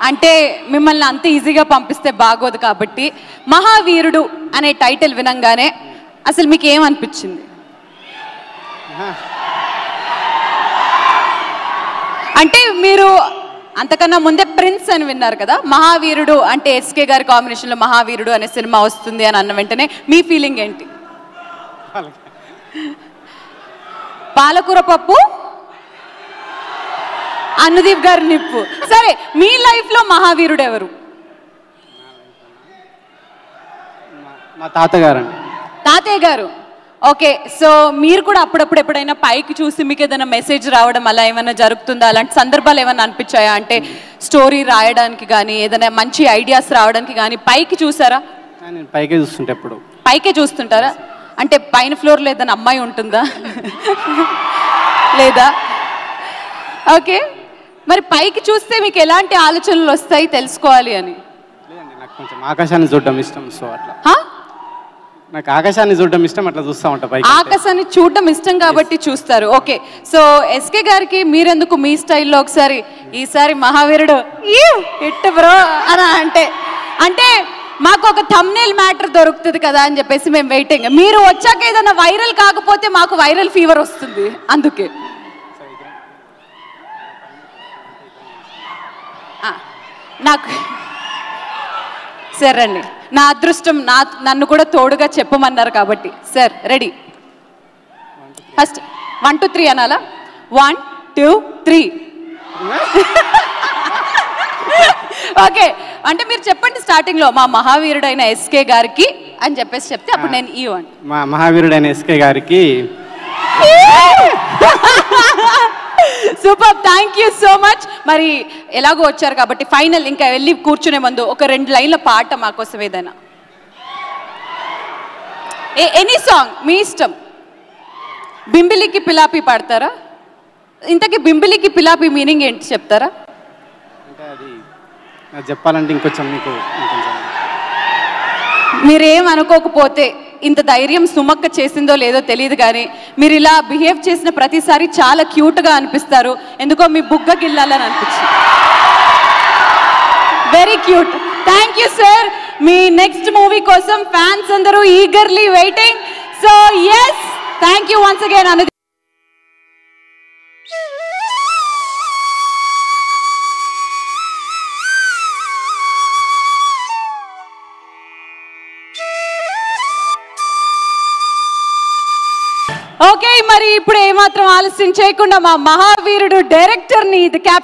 అంటే మిమ్మల్ని అంత ఈజీగా పంపిస్తే బాగోదు కాబట్టి మహావీరుడు అనే టైటిల్ వినంగానే అసలు మీకు ఏమనిపించింది అంటే మీరు అంతకన్నా ముందే ప్రిన్స్ అని విన్నారు కదా మహావీరుడు అంటే ఎస్కే గారి కాంబినేషన్లో మహావీరుడు అనే సినిమా వస్తుంది అని అన్న వెంటనే మీ ఫీలింగ్ ఏంటి పాలకూర పప్పు అనుదీప్ గారి నిప్పు సరే మీ లైఫ్ లో మహావీరుడు ఎవరు మా తాతగారండి తాతయ్య గారు ఓకే సో మీరు కూడా అప్పుడప్పుడు ఎప్పుడైనా పైకి చూసి మీకు ఏదైనా మెసేజ్ రావడం అలా ఏమైనా జరుగుతుందా అలాంటి సందర్భాలు ఏమైనా అనిపించాయా అంటే స్టోరీ రాయడానికి కానీ ఏదైనా మంచి ఐడియాస్ రావడానికి కానీ పైకి చూసారా నేను పైకే చూస్తుంటే ఎప్పుడు పైకే చూస్తుంటారా అంటే పైన ఫ్లోర్లో ఏదైనా అమ్మాయి ఉంటుందా లేదా ఓకే మరి పైకి చూస్తే మీకు ఎలాంటి ఆలోచనలు వస్తాయి తెలుసుకోవాలి అని లేదండి నాకు కొంచెం ఆకాశాన్ని చూడడం ఇష్టం సో అట్లా హా? నాకు ఆకాశాన్ని చూడడం ఇష్టం అట్లా చూస్తా ఉంటా పైకి ఆకాశాన్ని చూడడం ఇష్టం కాబట్టి చూస్తారు ఓకే సో ఎస్కే గారికి మీరెందుకు మీ స్టైల్లో ఒకసారి ఈసారి మహావీరుడు ఇట్టు బ్రో అని అంటే అంటే మాకు ఒక థంబ్నైల్ మ్యాటర్ దొరుకుతుంది కదా అని చెప్పేసి మేము వెయిటింగ్ మీరు వచ్చాక ఏదైనా వైరల్ కాకపోతే మాకు వైరల్ ఫీవర్ వస్తుంది అందుకే ఆ, నాకు సార్ రండి నా అదృష్టం నా నన్ను కూడా తోడుగా చెప్పమన్నారు కాబట్టి sir ready first one two three అనాలా వన్ టూ త్రీ ఓకే అంటే మీరు చెప్పండి స్టార్టింగ్ లో మా మహావీరుడైన ఎస్కే గారికి అని చెప్పేసి చెప్తే అప్పుడు నేను ఈ వన్ మా మహావీరుడైన ఎస్కే గారికి super thank you so much మరి ఎలాగో వచ్చారు కాబట్టి ఫైనల్ ఇంకా వెళ్ళి కూర్చునే ముందు ఒక రెండు లైన్ల పాట మాకోసం ఏదైనా ఎనీ సాంగ్ మీ ఇష్టం బింబిలికి పిలాపి పాడతారా ఇంతకీ బింబిలికి పిలాపి మీనింగ్ ఏంటి చెప్తారా అంటే అది నాకు చెప్పాలంటే ఇంకొంచెం మీకు ఇంకొంచెం మీరేం అనుకోకపోతే ఇంత ధైర్యం సుమక్క చేసిందో లేదో తెలియదు కానీ మీరు ఇలా బిహేవ్ చేసిన ప్రతిసారి చాలా క్యూట్గా అనిపిస్తారు ఎందుకో మీ బుగ్గ గిల్లాలని అనిపించింది very cute thank you sir మీ నెక్స్ట్ మూవీ కోసం ఫ్యాన్స్ అందరూ eagerly waiting so yes thank you once again Anu okay మరి ఇప్పుడు ఏమాత్రం ఆలస్యం చేయకుండా మా మహావీరుడు డైరెక్టర్ ని ఇది క్యాప్